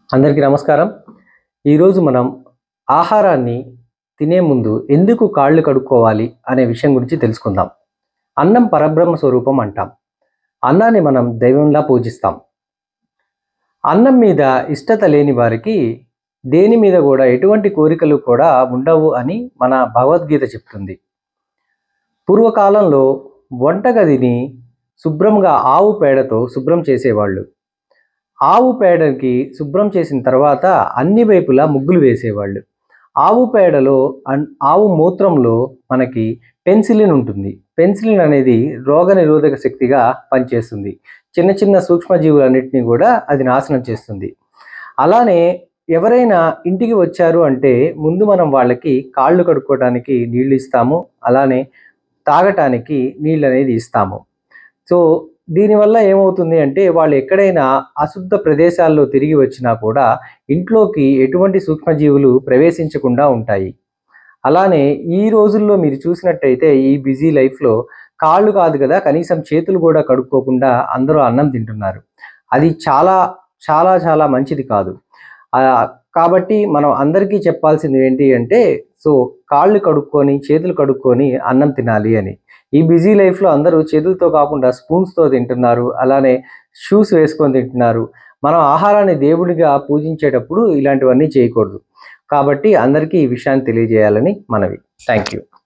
అందరికీ నమస్కారం ఈరోజు మనం ఆహారాన్ని తినే ముందు ఎందుకు కాళ్ళు కడుక్కోవాలి అనే విషయం గురించి తెలుసుకుందాం అన్నం పరబ్రహ్మ స్వరూపం అంటాం అన్నాన్ని మనం దైవంలా పూజిస్తాం అన్నం మీద ఇష్టత లేని వారికి దేని మీద కూడా ఎటువంటి కోరికలు కూడా ఉండవు అని మన భగవద్గీత చెప్తుంది పూర్వకాలంలో వంటగదిని శుభ్రంగా ఆవు పేడతో శుభ్రం చేసేవాళ్ళు ఆవు పేడకి శుభ్రం చేసిన తర్వాత అన్ని వైపులా ముగ్గులు వేసేవాళ్ళు ఆవు పేడలో అన్- ఆవు మూత్రంలో మనకి పెన్సిలిన్ ఉంటుంది పెన్సిలిన్ అనేది రోగ నిరోధక శక్తిగా పనిచేస్తుంది చిన్న చిన్న సూక్ష్మజీవులన్నింటినీ కూడా అది నాశనం చేస్తుంది అలానే ఎవరైనా ఇంటికి వచ్చారు అంటే ముందు మనం వాళ్ళకి కాళ్ళు కడుక్కోవడానికి నీళ్ళు ఇస్తాము అలానే తాగటానికి నీళ్ళు అనేది ఇస్తాము సో దీనివల్ల ఏమవుతుంది అంటే వాళ్ళు ఎక్కడైనా అశుద్ధ ప్రదేశాల్లో తిరిగి వచ్చినా కూడా ఇంట్లోకి ఎటువంటి సూక్ష్మజీవులు ప్రవేశించకుండా ఉంటాయి అలానే ఈ రోజుల్లో మీరు చూసినట్టయితే ఈ బిజీ లైఫ్లో కాళ్ళు కాదు కదా కనీసం చేతులు కూడా కడుక్కోకుండా అందరూ అన్నం తింటున్నారు అది చాలా చాలా చాలా మంచిది కాదు ఆ, కాబట్టి మనం అందరికీ చెప్పాల్సింది ఏంటి అంటే సో కాళ్ళు కడుక్కొని చేతులు కడుక్కొని అన్నం తినాలి అని ఈ బిజీ లైఫ్లో అందరూ చేతులతో కాకుండా స్పూన్స్తో తింటున్నారు అలానే షూస్ వేసుకొని తింటున్నారు మనం ఆహారాన్ని దేవుడిగా పూజించేటప్పుడు ఇలాంటివన్నీ చేయకూడదు కాబట్టి అందరికీ ఈ విషయాన్ని తెలియజేయాలని మనవి థ్యాంక్ యూ